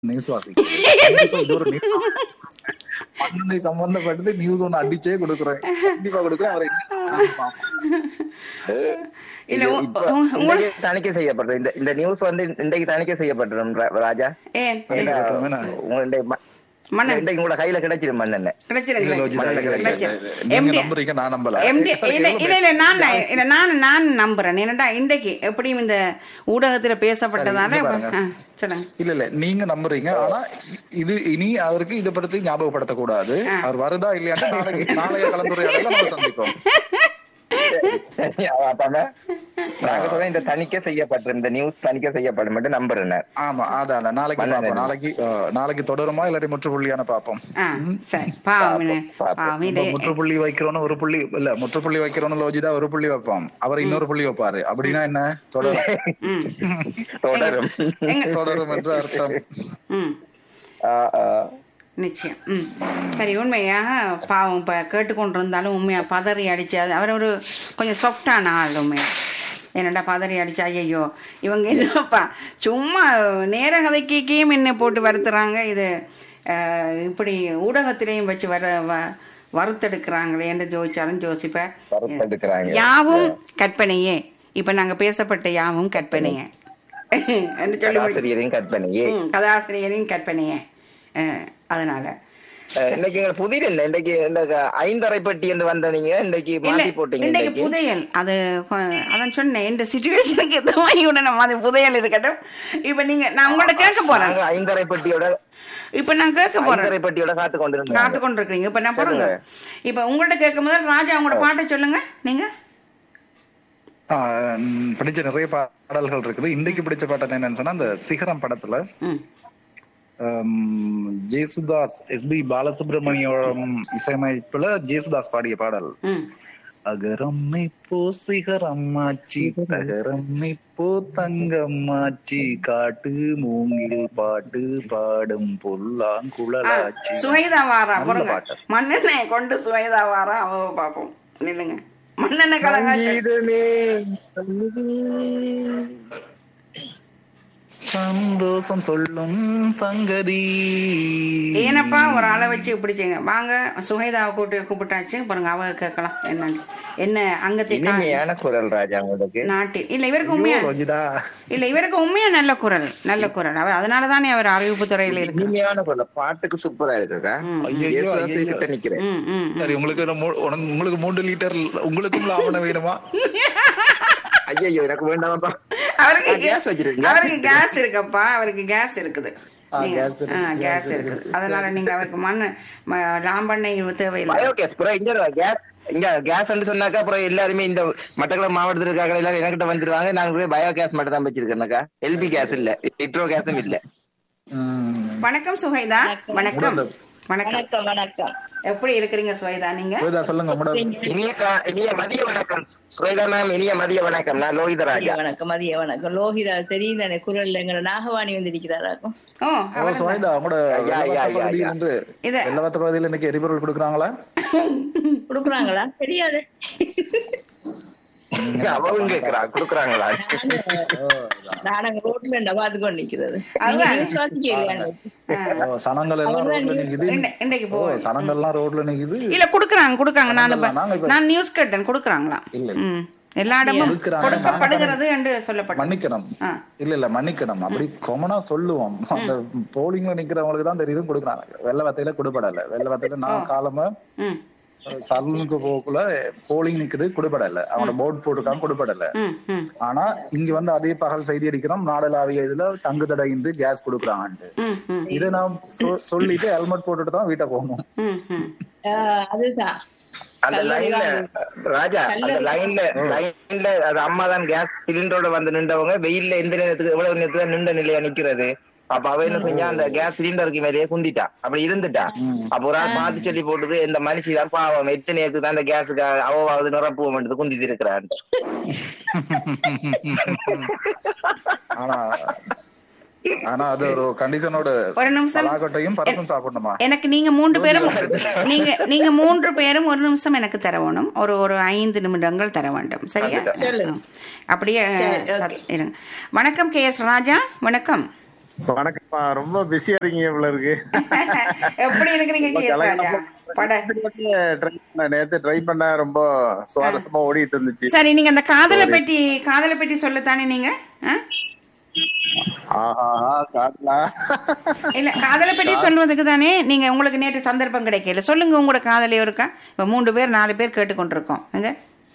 News வாசிக்கிறேன் கண்டிப்பா இது ஒரு news. மண்ணெண்ணை சம்பந்தப்பட்டது நியூஸ் ஒண்ணு அடிச்சே கொடுக்குறேன் கண்டிப்பா கொடுக்குறேன் அவரை இல்ல உ- இப்ப உ- உங்க- இன்றைக்கு தணிக்கை செய்யப்பட்டது இந்த இந்த நியூஸ் வந்து இன்றைக்கு தணிக்கை செய்யப்பட்டிரும் ரா- ராஜா ஏன் ஏன்னா, உங்களுடைய ம- மன்னன் இன்றைக்கு உங்களோட கையில கிடைச்சிடும் மண்ணெண்ணெய் கிடைச்சிரும் கிடைச்சிரும் கிடைச்சிரும் நீங்க MD நம்புறீங்க நான் நம்பல MD சரி, இல்ல கேளுங்க. இல்ல இல்ல நான் இல்ல நான் நான் நம்புறேன் என்னடா இன்றைக்கு எப்படியும் இந்த ஊடகத்துல பேசப்பட்டதால சரி, இங்க பாருங்க. ஆ, சொல்லுங்க இல்ல இல்ல நீங்க நம்புறீங்க ஆனா இ- இது இனி அவருக்கு இத பத்தி ஞாபகப்படுத்த கூடாது அவர் வருதா இல்லையான்னு நாளைக்கு நாளைய கலந்துரையாடல நம்ம சந்திப்போம் அதானே? நாங்க சொல்ல இந்த தணிக்கை செய்யப்பட்டிரும் இந்த நியூஸ் தணிக்கை செய்யப்படும் மட்டும் நம்புறேன் நான். ஆமா அதான் அதான் நாளைக்கு மன்னன் பாப்போம் நாளைக்கு அஹ், நாளைக்கு தொடருமா இல்லாட்டி முற்றுப்புள்ளியான பாப்போம் ஆ சரி பாவம் என்ன, பாப்போம். பாவம் நம்ம இது முற்றுப்புள்ளி வைக்கிறோன்னு ஒரு புள்ளி இல்ல முற்றுப்புள்ளி வைக்கிறோன்னு லோஜிதா ஒரு புள்ளி வைப்போம் அவர் இன்னொரு புள்ளி வைப்பாரு அப்படின்னா என்ன தொடரும் ம் தொடரும் எங்க தொடரும் என்று அர்த்தம் ம் ஆ, ஆ. நிச்சயம் ம் சரி உண்மையாக பாவம் இப்போ கேட்டுக்கொண்டு இருந்தாலும் உண்மையாக பதறி அடிச்சு அது அவர் ஒரு கொஞ்சம் சாஃப்டான ஆள் உண்மையா என்னடா பதறி அடிச்சா ஐயோ இவங்க என்னப்பா சும்மா நேர கதைக்கையும் என்ன போட்டு வருத்துறாங்க இது அஹ், இப்படி ஊடகத்திலையும் வச்சு வர வ- வறுத்தெடுக்கிறாங்களே என்று ஜோதிச்சாலும் ஜோசிப்பேன் வறுத்தெடுக்கிறாங்க. யாவும் கற்பனையே இப்போ நாங்கள் பேசப்பட்ட யாவும் கற்பனையே என்று சொல்லி முடி- ஆசிரியரின் கற்பனையே ம், கதாசிரியரின் கற்பனையே அஹ், அதனால அஹ், இன்னைக்கு எங்க புதிர் என்ன இன்னைக்கு இந்த ஐந்தரை பெட்டி என்று வந்த நீங்க இன்னைக்கு இல்ல மாத்தி போட்டீங்க இன்றைக்கு இன்னைக்கு புதையல் அது கொ- அதான் சொன்னேன் இந்த சுச்சுவேஷனுக்கு ஏற்ற மாதிரி கூட நம்ம அது புதையல் இருக்கட்டும் இப்ப நீங்க நான் உங்கள்ட்ட கேட்க போறேன் நாங்க ஐந்தரை பெட்டியோட இப்ப நான் கேட்க போறேன் ஐந்தரை பெட்டியோட காத்து கொண்டிருந்தோம் காத்து கொண்டிருக்கீங்க இப்ப நான் போறேங்க இப்ப உங்கள்ட்ட கேட்கும் போது ராஜா உங்களோட பாட்டை சொல்லுங்க நீங்க ஆஹ் உம் பிடிச்ச நிறைய பாடல்கள் இருக்குது இன்னைக்கு பிடிச்ச பாட்டு என்னன்னு சொன்னா அந்த சிகரம் படத்துல ம் ஹம், ஜேசுதாஸ் எஸ்பி பாலசுப்ரமணியோட இசையமைப்புல ஜேசுதாஸ் பாடிய பாடல் ம் அகரம் இப்போ சிகரம் ஆச்சி தகரம் இப்போ தங்கம் ஆச்சி காட்டு மூங்கில் பாட்டு பாடும் பொல்லாங்குழலாச்சி சுவைதா வாரா நல்ல பொறுங்க பாட்டு. மண்ணெண்ணெய் கொண்டு சுவைதா வாரா அவ பாப்போம் நில்லுங்க மண்ணெண்ணெய் கலகாச்சு சங்கீதமே சந்தோஷம் சொல்லும் சங்கதி ஏனப்பா ஒரு ஆளை வச்சு இப்படிச்சிங்க வாங்க சுகைதாவை கூட்டு கூப்பிட்டாச்சு பாருங்க அவ கேட்கலாம் என்னன்னு என்ன அங்கத்தை கா- இனிமையான குரல் ராஜா உங்களுக்கு நாட்டில் இல்ல இவருக்கு உண்மையா ரோஜிதா இல்ல இவருக்கு உண்மையா நல்ல குரல் நல்ல குரல் அவ அதனால தானே அவர் அறிவிப்பு துறையில இருக்கு இனிமையான குரல் பாட்டுக்கு சூப்பரா இருக்குக்கா ம், ஐயையோ, இயேசுதாசே ஐயையோ. கிட்ட நிக்கிறேன் ம், ம், ம். சரி உங்களுக்கு ஒரு மூ- உனக்கு- உங்களுக்கு மூன்று லிட்டர் உங்களுக்கும் லாபணம் வேணுமா ஐயோ எனக்கு வேண்டாமப்பா அவருக்கு ஆ, gas வச்சிருக்கீங்க. அவருக்கு கேஸ் இருக்குப்பா அவருக்கு கேஸ் இருக்குது ஆ, நீங்க- gas இருக்கு, ஆ, gas கேஸ் இருக்கு. இருக்குது அதனால நீங்க அவருக்கு மண் ம- லாம்பண்ணை தேவையில்லை பயோகேஸ் ப்ரோ இங்க கேஸ் இங்க கேஸ் சொன்னாக்கா அப்புறம் எல்லாருமே இந்த மட்டக்களப்பு மாவட்டத்தில் இருக்காங்க எல்லாரும் என்கிட்ட வந்துருவாங்க நான் கூட பயோ கேஸ் மட்டும் தான் வச்சிருக்கேன்னாக்கா எல்பி கேஸ் இல்ல லிட்ரோ கேஸும் இல்ல ம். வணக்கம் சுகைதா வணக்கம் வணக்கம். வணக்கம் வணக்கம் வணக்கம் எப்படி இருக்கிறீங்க சுவைதா நீங்க ரோஜிதா சொல்லுங்க உங்களோட இனிய கா- இனிய மதிய வணக்கம் சுவேதா மேம் இனிய மதிய வணக்கம் நான் லோகித மதிய ராஜா வணக்கம் மதிய வணக்கம் லோகிதா தெரியுது எனக்கு குரல்ல எங்க நாகவாணி வந்திருக்கிறாராக்கும் ஓ ஓ அவர்தான். சுவைதா உங்களோட ஐயா, ஐயா, வெள்ளவத்த ஐயா, பகுதியில் ஐயா. இன்று இது- வெள்ளவத்த பகுதியில் இன்னைக்கு எரிபொருள் கொடுக்குறாங்களா கொடுக்குறாங்களா தெரியாது அவங்க கேக்குறா குடுக்குறாங்களா நான் அங்க ரோட்ல இந்த பாத்து கொண்டு நிக்கிறது அதுதான். நீங்க வாசிக்க இல்லையா ஓ, சனங்கள் எல்லாம் அவர்தான் ரோட்ல நீ- நிக்குது இன்றை- இன்றைக்கு ஓ போவேன் சனங்கள் எல்லாம் ரோட்ல நிக்குது இல்ல குடுக்குறாங்க குடுக்குறாங்க நான் இப்ப- நாங்க இப்ப- நான் நியூஸ் கேட்டேன் குடுக்குறாங்களா இல்ல. ம் எல்லா இடமும் கொடுக்குறாங்க. கொடுக்கப்படுகிறது என்று சொல்லப்பட்டது மன்னிக்கணும் ஆ. இல்ல இல்ல மன்னிக்கணும் அப்படி கொமனா சொல்லுவோம் அந்த போலிங்ல நிக்கிறவங்களுக்கு தான் தெரியும் கொடுக்குறாங்க வெள்ள வத்தையில கொடுபடல வெள்ள வத்தையில நான் காலமா ம் சலூனுக்கு போக்குள்ள போலிங் நிக்குது கொடுபடல அவனோட போர்ட் போட்டுருக்கான் கொடுபடல ம் ம் ஆனா இங்க வந்து அதே பகல் செய்தி அடிக்கிறோம் நாடளாவிய இதுல தங்கு தடையின்றி கேஸ் கொடுக்குறாங்கன்ட்டு ம் ம் இதை நான் சொ- சொல்லிட்டு ஹெல்மெட் போட்டுட்டு தான் வீட்டை போகணும் ம் ம் ஆஹ் அதுதான் அந்த லைன்ல ராஜா அந்த லைன்ல லைன்ல அது அம்மா தான் கேஸ் சிலிண்டரோட வந்து நின்றவங்க வெயில்ல எந்த நேரத்துக்கு எவ்வளவு நேரத்துக்கு தான் நின்ற நிலையா நிக்கிறது அப்ப அவ என்ன செஞ்சா அந்த கேஸ் சிலிண்டருக்கு மேலேயே குந்திட்டா அப்படி இருந்துட்டா அப்ப ஒரு ஆள் பார்த்து சொல்லி போட்டுது இந்த மனுஷி தான் பாவம் எத்தனை நேரத்துக்கு தான் அந்த கேஸுக்கு அவாவது நிரப்புவோம் என்று குந்திட்டு இருக்கிறான் ஆனா ஆனா அது ஒரு கண்டிஷனோட ஒரு நிமிஷம் பலாக்கொட்டையும் பருப்பும் சாப்பிடணுமா எனக்கு நீங்க மூன்று பேரும் நீங்க நீங்க மூன்று பேரும் ஒரு நிமிஷம் எனக்கு தர வேணும் ஒரு ஒரு ஐந்து நிமிடங்கள் தர வேண்டும் சரியா ம். அப்படியே சரி, இருங்க வணக்கம் கே எஸ் ராஜா வணக்கம் வணக்கம்மா ரொம்ப பிஸியா இருக்கீங்க இவ்வளவு இருக்கு எப்படி இருக்கிறீங்க கே எஸ் ராஜா பட ட்ரை பண்ண நேத்து ட்ரை பண்ண ரொம்ப சுவாரஸ்யமா ஓடிட்டு இருந்துச்சு சரி நீங்க அந்த காதலை பற்றி காதலை பற்றி சொல்லத்தானே நீங்க ஆ? ஆஹா காதலா இல்ல காதலை பற்றி சொல்வதுக்கு தானே நீங்க உங்களுக்கு நேற்று சந்தர்ப்பம் கிடைக்கல சொல்லுங்க உங்களோட காதலியோ இருக்கா இப்ப மூன்று பேர் நாலு பேர் கேட்டுக்கொண்டிருக்கோம் எங்க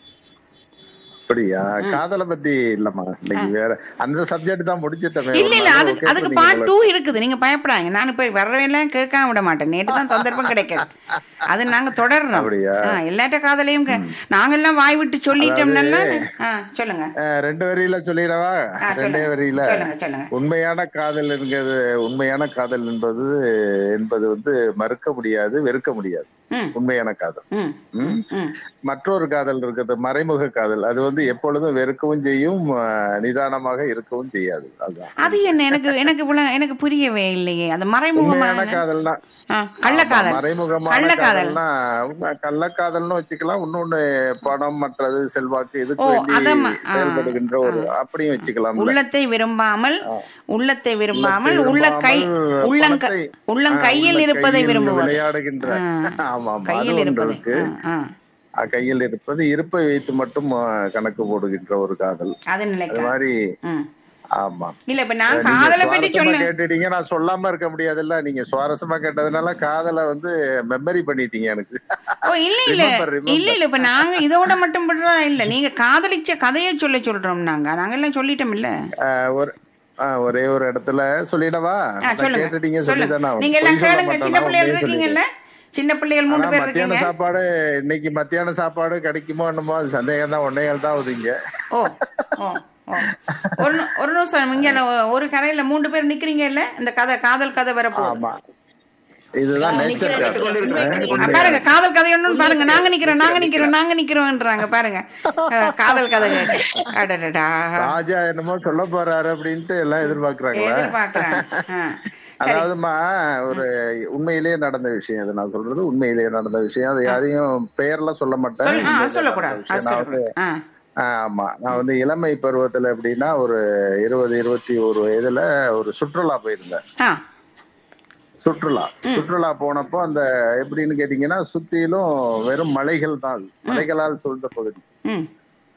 அப்படியா காதலை பத்தி இல்லம்மா இன்னைக்கு வேற அந்த சப்ஜெக்ட் தான் முடிச்சிட்டமே இல்ல இல்ல அது Okay அதுக்கு பண்ணீங்க பார்ட் போல. டூ இருக்குது நீங்க பயப்படாங்க நான் இப்ப வரவேலாம் கேட்காம விட மாட்டேன் நேற்று தான் சந்தர்ப்பம் கிடைக்கல அது நாங்க தொடர்றோம் அப்படியா? ஆ, எல்லாட்ட காதலையும் கே- நாங்கெல்லாம் வாய் விட்டு சொல்லிட்டோம்னா ஆ, சொல்லுங்க அஹ், ரெண்டு வரியில சொல்லிடவா ஆ, ரெண்டே சொல்லுங்க. வரியில சொல்லுங்க, சொல்லுங்க. உண்மையான காதல் என்கிறது உண்மையான காதல் என்பது என்பது வந்து மறுக்க முடியாது வெறுக்க முடியாது ம். உண்மையான காதல் ம் ம்? ம் மற்றொரு காதல் இருக்குது மறைமுக காதல் அது வந்து எப்பொழுதும் வெறுக்கவும் செய்யும் அஹ், நிதானமாக இருக்கவும் செய்யாது அதுதான் அது என்ன எனக்கு எனக்கு இவ்வளவு- எனக்கு புரியவே இல்லையே அது உண்மையான மறைமுகமான காதல்னா ஆ, கள்ளக்காதல் ஆமா, மறைமுகமான கள்ளக்காதல் காதல்னா உண்மை கள்ளக்காதல்னு வச்சுக்கலாம் இன்னொன்னு பணம் மற்றது செல்வாக்கு இதுக்கு ஓ, வேண்டி அதம்மா, ஆ, செயல்படுகின்ற ஒரு அப்படியும் வச்சுக்கலாம் உள்ளத்தை விரும்பாமல் உள்ளத்தை விரும்பாமல் உள்ள கை விரும்பாமல் உள்ளங்க பணத்தை- உள்ளம் ஆ, கையில் உள்ள இருப்பதை கையில் விரும்புவது விளையாடுகின்ற ஆ, ஆமா ஆமா அது கையில் ஒன்று இருப்பது இருக்கு ஆ, ஆ. ஆ, கையில் இருப்பது இருப்பை வைத்து மட்டும் ஆ, கணக்கு போடுகின்ற ஒரு காதல் அது அது நினைக்க மாதிரி ம். ஆமா இல்ல இப்ப நான் நீங்க காதலை பற்றி சுவாரஸ்யமா சொல்ல கேட்டுட்டீங்க நான் சொல்லாம இருக்க முடியாதுல்ல நீங்க சுவாரஸ்யமா கேட்டதுனால காதலை வந்து மெமரி பண்ணிட்டீங்க எனக்கு ஓ இல்ல இல்ல Remember, remember. இல்ல இல்ல இப்ப நாங்க இதோட மட்டும் பண்றோம் இல்ல நீங்க காதலிச்ச கதையை சொல்ல சொல்றோம் நாங்க நாங்க எல்லாம் சொல்லிட்டோம் இல்ல ஆ, ஒரு ஆ, ஒரே ஒரு இடத்துல சொல்லிடவா ஆ, நான் சொல்லுங்க கேட்டுட்டீங்க சொல்லுங்க சொல்லிதானே ஆகணும். நீங்க எல்லாம் பொய் சொல்ல கேளுங்க சின்ன மாட்டேனா, பிள்ளைகள் உண்மையை இருக்கீங்கல்ல சொல்லிட்டேன். சின்ன பிள்ளைகள் மூணு ஆனா பேர் மத்தியான இருக்கீங்க சாப்பாடு இன்னைக்கு மத்தியான சாப்பாடு கிடைக்குமோ என்னமோ அது சந்தேகம் தான் ஒன்னையால் தான் ஆகுதுங்க ஓ ஓ ஓ ஒரு நி- ஒரு நிமிஷம் இங்க ஒரு கரையில மூன்று பேர் நிக்கிறீங்க இல்ல இந்த கதை காதல் கதை வரப்போகுது ஆமா இதுதான் நேச்சர் ஆ, பாருங்க காதல் கதை ஒண்ணுன்னு பாருங்க நாங்க நிக்கிறோம் நாங்க நிக்கிறோம் நாங்க நிக்கிறோம்ன்றாங்க பாருங்க அஹ், காதல் கதை கேட்டு. அடடடா ராஜா என்னமோ சொல்ல போறாரு அப்படின்ட்டு எல்லாம் எதிர்பார்க்கறாங்களா எதிர்பார்க்கறாங்க ஆ. சரி அதாவதுமா ஒரு உண்மையிலேயே நடந்த விஷயம் அது நான் சொல்றது உண்மையிலேயே நடந்த விஷயம் அது யாரையும் பெயர்லாம் சொல்ல மாட்டேன் சொல்- ஆ, உண்மையிலேயே அது சொல்லக்கூடாது நடந்த அது விஷயம். நான் வந்து சொல்லக்கூடாது ஆ ஆ, ஆமா நான் வந்து இளமை பருவத்துல எப்படின்னா ஒரு இருபது இருபத்தி ஒரு வயதுல ஒரு சுற்றுலா போயிருந்தேன் ஆ சுற்றுலா சுற்றுலா போனப்போ அந்த எப்படின்னு கேட்டீங்கன்னா சுத்திலும் வெறும் மலைகள் தான் அது. மலைகளால் சூழ்ந்த பகுதி ம்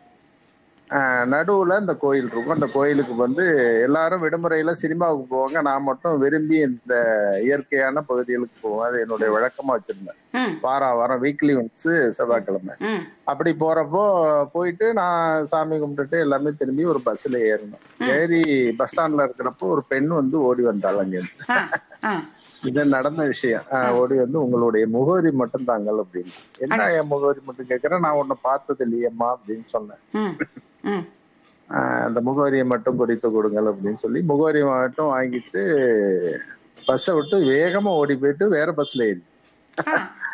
ஆஹ் நடுவுல இந்த கோயில் இருக்கும் அந்த கோயிலுக்கு வந்து எல்லாரும் விடுமுறையில சினிமாவுக்கு போவாங்க நான் மட்டும் விரும்பி இந்த இயற்கையான பகுதிகளுக்கு போவேன் அது என்னுடைய வழக்கமா வச்சிருந்தேன் ம் வாரம் வாரம் வீக்லி ஒன்ஸ் செவ்வாய்க்கிழமை ம் அப்படி போறப்போ போயிட்டு நான் சாமி கும்பிட்டுட்டு எல்லாமே திரும்பி ஒரு பஸ்ல ஏறினோம் ஏறி பஸ் ஸ்டாண்ட்ல இருக்கிறப்போ ஒரு பெண் வந்து ஓடி வந்தாள் அங்கிருந்து ஆ ஆ இது நடந்த விஷயம் ஆஹ் ஓடி வந்து உங்களுடைய முகவரி மட்டும் தாங்கள் அப்படின்னு என்ன என் முகவரி மட்டும் கேட்கறேன் நான் உன்னை பார்த்தது இல்லையம்மா அப்படின்னு சொன்னேன் ம் ம் ஆஹ் அந்த முகவரியை மட்டும் குறித்து கொடுங்கள் அப்படின்னு சொல்லி முகவரி மட்டும் வாங்கிட்டு பஸ்ஸை விட்டு வேகமா ஓடி போயிட்டு வேற பஸ்ல ஏறி ஆ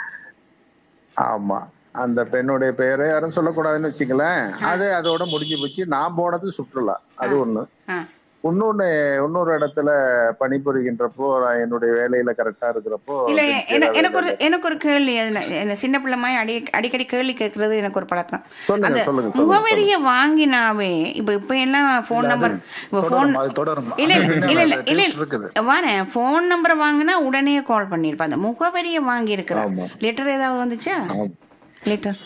ஆமா அந்த பெண்ணுடைய பெயரை யாரும் சொல்லக்கூடாதுன்னு வச்சுங்களேன் அது அதோட முடிஞ்சு போச்சு நான் போனது சுற்றுலா அது ஒண்ணு ஆ இன்னொன்னு இன்னொரு இடத்துல பணிபுரிகின்றப்போ நான் என்னுடைய வேலையில கரெக்டா இருக்கிறப்போ இல்ல sincere-ஆ என- எனக்கு ஒரு வேலை- எனக்கு ஒரு கேள்வி அதுல என்ன சின்ன பிள்ளை மாதிரி அடி அடிக்கடி கேள்வி கேட்கறது எனக்கு ஒரு பழக்கம் சொல்லுங்க அந்த சொல்லுங்க சொல்லுங்க முகவரிய வாங்கினாவே இப்ப இப்ப எல்லாம் போன் நம்பர் இப்ப போன் தொடரும், அது தொடரும் இல்ல இல்ல இல்ல இல்ல இல்ல Taste இருக்குது வரேன் போன் நம்பர் வாங்கினா உடனே கால் பண்ணிருப்பேன் அந்த முகவரிய வாங்கி இருக்கிறேன் ஆமா. லெட்டர் ஏதாவது வந்துச்சா லெட்டர்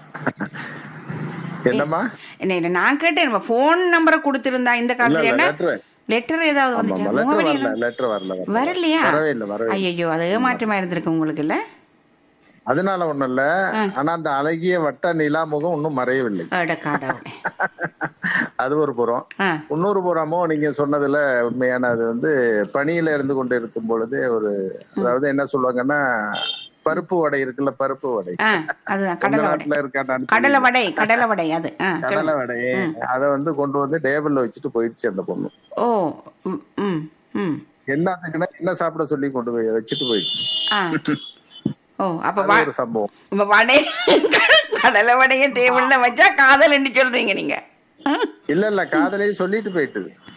என்னம்மா என்ன இல்ல நான் கேட்டேன் போன் நம்பரை கொடுத்திருந்தா இந்த இல்ல காலத்துல இல்ல என்ன லெட்டர் லெட்டர் ஏதாவது ஆமா வந்துச்சா லெட்டர் முகவரி வரல எல்லாம் லெட்டர் வரல வரல. வரலையா வரவே இல்ல வரவே இல்ல. ஐயோ அது ஏமாற்றமா இருந்திருக்கு உங்களுக்கு இல்ல அதனால ஒண்ணும் இல்ல ஆனா அந்த அழகிய வட்ட நிலா முகம் இன்னும் மறையவில்லை அட கடவுளே அது ஒரு புறம் ஆ இன்னொரு புறமும் நீங்க சொன்னதுல உண்மையான அது வந்து பணியில இருந்து கொண்டு இருக்கும் பொழுது ஒரு அதாவது என்ன சொல்லுவாங்கன்னா பருப்பு வடை இருக்குல்ல பருப்பு வடை ஆ அதுதான் உங்க கடலை வடை நாட்டுல இருக்கான்னு கடலை வடை கடலை வடை அது ஆ கடலை வடை அத வந்து கொண்டு வந்து டேபிள்ல வச்சுட்டு போயிடுச்சு அந்த பொண்ணு ஓ ம், ம் ம் என்னத்துக்குன்னா என்ன சாப்பிட சொல்லி கொண்டு போய் வச்சுட்டு போயிடுச்சு ஆ ஓ அப்ப அது வ- ஒரு சம்பவம் இப்ப வடை கடலை வடைய டேபிள்ல வச்சா காதல் என்று சொல்றீங்க நீங்க ம். இல்ல இல்ல காதலையே சொல்லிட்டு போயிட்டுது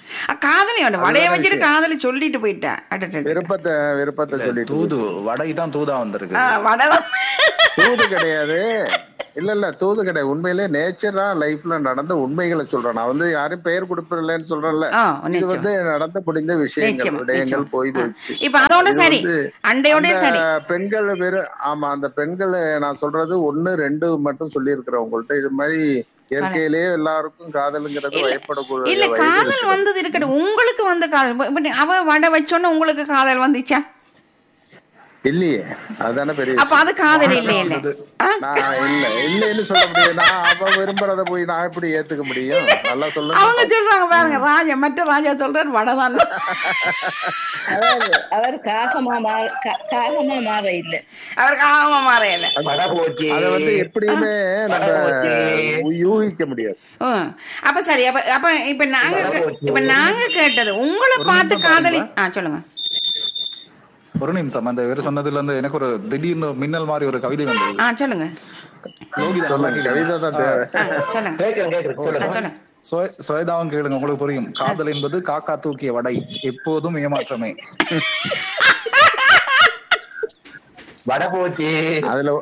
அ, காதலி வேண்டாம் வடைய அதுதானே வச்சுட்டு விஷயம். காதலி சொல்லிட்டு போயிட்டா அடடட. விருப்பத்தை விருப்பத்தை சொல்லிட்டு தூது வடை தான் தூதா வந்திருக்கு ஆ, வடை வந்து- தூது கிடையாது இல்ல இல்ல தூது கிடையாது உண்மையிலே நேச்சரா லைஃப்ல நடந்த உண்மைகளை சொல்றேன் நான் வந்து யாரும் பெயர் கொடுப்பிடலன்னு சொல்றேன்ல ஆ, இது நிச்சயம். வந்து நடந்த முடிந்த விஷயங்கள் நிச்சயமா, விடயங்கள் நிச்சயம். போய் ஆ. போயிடுச்சு இப்ப அதோட இது சரி வந்து அண்டையோட அந்த சரி பெண்கள் வெறும் ஆமா அந்த பெண்கள் நான் சொல்றது ஒண்ணு ரெண்டு மட்டும் சொல்லி இருக்கிறேன் உங்கள்ட்ட இது மாதிரி இயற்கையிலேயே எல்லாருக்கும் காதலுங்கிறது இல்ல பயப்படக்கூடிய இல்ல வயது காதல் இருக்குது. வந்தது இருக்கட்டும் உங்களுக்கு வந்த காதல் இப்ப- இப்ப அவ வடை வச்சோன்னு உங்களுக்கு காதல் வந்துச்சா இல்லையே அதானே பெரிய அப்ப விஷயம். அது காதல் இல்ல இல்ல ஆ? நான் இல்ல இல்லைன்னு சொல்ல முடியாது நான் அவ விரும்புறத போய் நான் எப்படி ஏத்துக்க முடியும் நல்லா சொல்லுங்க அவங்க சொல்றாங்க பாருங்க ராஜா மற்ற ராஜா சொல்றாரு வடை தான் அதாவது அவர் காகமா மாற கா- காகமா மாற இல்ல அவருக்கு ஆமா மாறையில வடை போச்சு அத வந்து எப்படியுமே நம்ம யூகிக்க முடியாது அப்ப சரி அப்ப அப்ப இப்ப நாங்க கே- இப்ப நாங்க கேட்டது உங்களை பார்த்து காதலி ஆ சொல்லுங்க ஒரு நிமிஷம் அந்த இவர் சொன்னதுல இருந்து எனக்கு ஒரு திடீர்னு மின்னல் மாதிரி ஒரு கவிதை வந்தது ஆ சொல்லுங்க லோகிதா நல்லா சொல்லுங்க கேளுங்க. கவிதை தான் தேவை ஆ சொல்லுங்க கேட்கிறேன் கேட்கிறேன் ஆ, சொல்லுங்க சொல்லுங்க சுய- சுயதாவும் கேளுங்க உங்களுக்கு புரியும் காதல் என்பது காக்கா தூக்கிய வடை எப்போதும் ஏமாற்றமே வடை போச்சு அதுல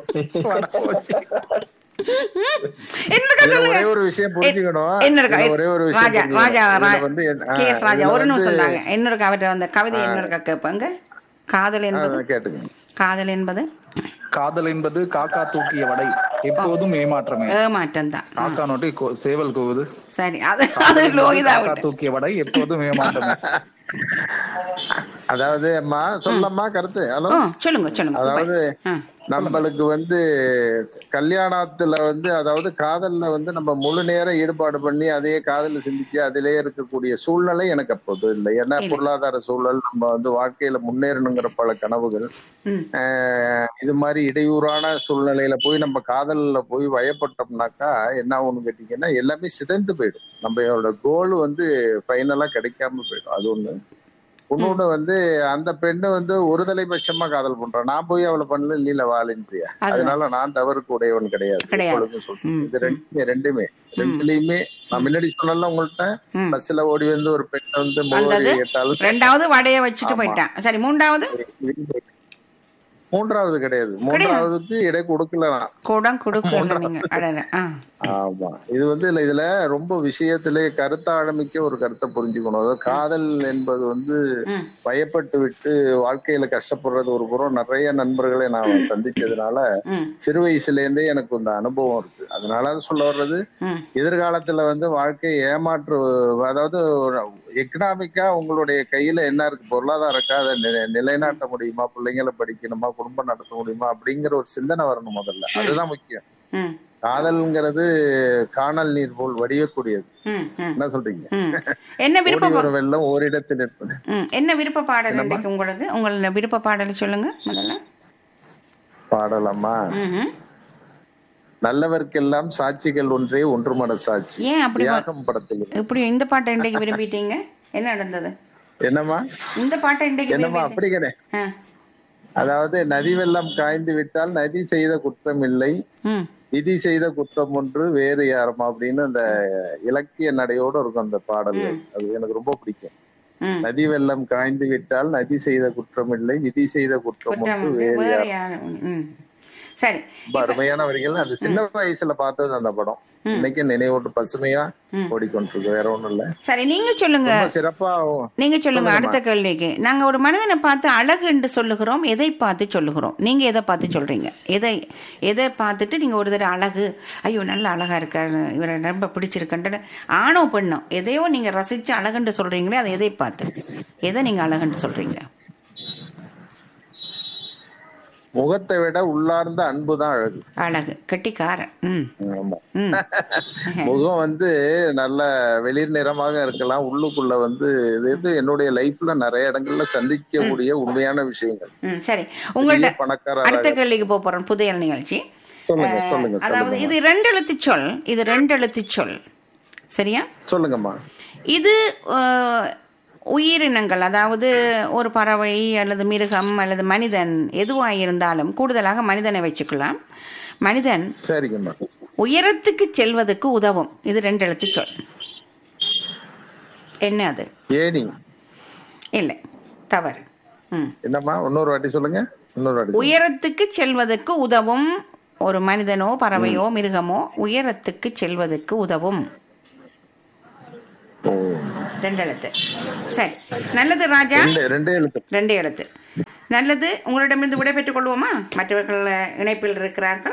என்னக்கா இதுல சொல்லுங்க ஒரே ஒரு விஷயம் புரிஞ்சுக்கணும் என்ன இருக்கா இதுல ஒரே ஒரு விஷயம் ராஜா புரிஞ்சுக்கணும். ராஜா இதுல ரா- வந்து என்- ஆ, கே எஸ் ராஜா இதுல ஒரு நிமிஷம் வந்து- தாங்க என்ன இருக்கா அவர்கிட்ட அந்த கவிதை என்ன இருக்கா கேட்பாங்க காதல் ஆ, என்பது கேட்டுங்க காதல் என்பது காதல் என்பது காக்கா தூக்கிய வடை எப்போதும் ஏமாற்றமே ஏமாற்றம் தான் காக்கா நோட்டி கோ- சேவல் கூவுது சரி அது அது லோகிதா காக்கா விட்டு தூக்கிய வடை எப்போதும் ஏமாற்றமே அதாவது அம்மா சொல்லம்மா கருத்து ஹலோ ஆ, சொல்லுங்க சொல்லுங்க அதாவது ஆ, நம்மளுக்கு வந்து கல்யாணத்துல வந்து அதாவது காதல்ல வந்து நம்ம முழு நேரம் ஈடுபாடு பண்ணி அதையே காதல சிந்திச்சு அதிலே இருக்கக்கூடிய சூழ்நிலை எனக்கு அப்போது இல்லை ஏன்னா இல்லை. பொருளாதார சூழல் நம்ம வந்து வாழ்க்கையில முன்னேறணுங்கிற பல கனவுகள் ம், ஆஹ் இது மாதிரி இடையூறான சூழ்நிலையில போய் நம்ம காதல்ல போய் வயப்பட்டோம்னாக்கா என்ன ஆகும்னு கேட்டீங்கன்னா எல்லாமே சிதைந்து போயிடும் நம்மளோட கோல் வந்து ஃபைனலா கிடைக்காம போயிடும் அது ஒண்ணு இன்னொன்னு வந்து அந்த பெண்ணு வந்து ஒரு தலைபட்சமா காதல் பண்றான் நான் போய் அவளை பண்ணல நீல வாலின்றியா அதுதான். அதனால நான் தவறுக்கு உடையவன் கிடையாது கிடையாது. எப்பொழுதும் சொல்றேன் ம், இது ரெண்டுமே ரெண்டுமே ரெண்டுலயுமே நான் முன்னாடி சொன்னல உங்கள்ட்ட ம். பஸ்ல ஓடி வந்து ஒரு பெண் வந்து வந்தது. முகவரி கேட்டாலும் ரெண்டாவது வடைய வச்சுட்டு ஆமா. போயிட்டான் சரி மூன்றாவது மூன்றாவது கிடையாது மூன்றாவதுக்கு இடை கொடுக்கல நான் கூடம் கொடுக்கல நீங்க அடட ஆ ஆமா இது வந்து இல்ல இதுல ரொம்ப விஷயத்திலே கருத்தாழமிக்க ஒரு கருத்தை புரிஞ்சுக்கணும் அதாவது காதல் என்பது வந்து ம், பயப்பட்டு விட்டு வாழ்க்கையில கஷ்டப்படுறது ஒரு புறம் நிறைய நண்பர்களை நான் சந்திச்சதுனால ம், சிறு வயசுல இருந்தே எனக்கு இந்த அனுபவம் இருக்கு அதனால அது சொல்ல வர்றது ம், எதிர்காலத்துல வந்து வாழ்க்கை ஏமாற்று அதாவது எக்கனாமிக்கா உங்களுடைய கையில என்ன இருக்கு பொருளாதாரம் இருக்கா அதை நி- நிலைநாட்ட முடியுமா பிள்ளைங்களை படிக்கணுமா குடும்பம் நடத்த முடியுமா அப்படிங்கிற ஒரு சிந்தனை வரணும் முதல்ல அதுதான் முக்கியம் ம், காதல்ங்கிறது காணல் நீர் போல் வடியக்கூடியது ம், ம், என்ன சொல்றீங்க ம். என்ன ஓடி விருப்ப வரும் வெள்ளம் ஓரிடத்தில் நிற்பது ம், என்ன விருப்ப பாடல் இன்றைக்கு உங்களுக்கு உங்களோட விருப்ப பாடல் சொல்லுங்க முதல்ல பாடலாமா ம்ஹும். நல்லவர்க்கெல்லாம் சாட்சிகள் ஒன்றே ஒன்று மன சாட்சி ஏன் அப்படி வா- தியாகம் படத்தில் இப்படி இந்த பாட்டை இன்றைக்கு விரும்பிட்டீங்க என்ன நடந்தது என்னம்மா இந்த பாட்டை இன்றைக்கு என்னம்மா விரும்பிட்டீங்க அப்படி கிடையாது ஆ, அதாவது நதி வெள்ளம் காய்ந்து விட்டால் நதி செய்த குற்றம் இல்லை ம், விதி செய்த குற்றம் ஒன்று வேறு யாரும் அப்படின்னு அந்த இலக்கிய நடையோட இருக்கும் அந்த பாடல் அது எனக்கு ரொம்ப பிடிக்கும் ம். நதி வெள்ளம் காய்ந்து விட்டால் நதி செய்த குற்றம் இல்லை விதி செய்த குற்றம் குற்றம் ஒன்று வேறு வேற யாரும் யாரும் ம். சரி ரொம்ப அருமையான வரிகள் அந்த சின்ன வயசுல பார்த்தது அந்த படம் இன்னைக்கு நினைவோட்டு பசுமையா ம். ஓடிக்கொண்டிருக்கு வேற ஒண்ணும் இல்ல சரி நீங்க சொல்லுங்க ரொம்ப சிறப்பா நீங்க சொல்லுங்க சொல்லுங்கம்மா. அடுத்த கேள்விக்கு நாங்க ஒரு மனிதனை பார்த்து அழகு என்று சொல்லுகிறோம் எதை பார்த்து சொல்லுகிறோம் நீங்க எதை பார்த்து சொல்றீங்க எதை எதை பார்த்துட்டு நீங்க ஒரு தடவை அழகு ஐயோ நல்ல அழகா இருக்காரு இவரை ரொம்ப பிடிச்சிருக்கன்ற ஆணோ பெண்ணோ எதையோ நீங்க ரசிச்சு அழகுன்னு சொல்றீங்களே அதை எதை பார்த்து எதை நீங்க அழகுன்னு சொல்றீங்க முகத்தை விட உள்ளார்ந்த அன்புதான் அழகு அழகு கெட்டிக்காரன் ம் ஆமா ம் முகம் வந்து நல்ல வெளிர் நிறமாக இருக்கலாம் உள்ளுக்குள்ள வந்து இது இது என்னுடைய லைஃப்ல நிறைய இடங்கள்ல சந்திக்கக்கூடிய உண்மையான விஷயங்கள் ம் சரி பெரிய உங்கள்ட்ட பணக்கார அடுத்த கேள்விக்கு போக போறோம் புதிய நிகழ்ச்சி சொல்லுங்க சொல்லுங்க அதாவது சொல்லுங்க இது ரெண்டு எழுத்து சொல் இது ரெண்டு எழுத்து சொல் சரியா சொல்லுங்கம்மா இது அஹ், உயிரினங்கள் அதாவது ஒரு பறவை அல்லது மிருகம் அல்லது மனிதன் எதுவாக இருந்தாலும் கூடுதலாக மனிதனை வச்சுக்கலாம் மனிதன் சரிங்கம்மா உயரத்துக்கு செல்வதற்கு உதவும் இது ரெண்டு எழுத்து சொல் என்ன அது ஏணி இல்லை தவறு ம் என்னம்மா இன்னொரு வாட்டி சொல்லுங்க இன்னொரு வாட்டி சொல்லுங்க. உயரத்துக்கு செல்வதற்கு உதவும் ஒரு மனிதனோ பறவையோ மிருகமோ உயரத்துக்கு செல்வதற்கு உதவும் ஓ ரெண்டு எழுத்து சரி நல்லது ராஜா ரெண்டு ரெண்டே எழுத்து ரெண்டு எழுத்து நல்லது உங்களிடமிருந்து விடைபெற்றுக் கொள்வோமா மற்றவர்கள் அஹ், இணைப்பில் இருக்கிறார்கள்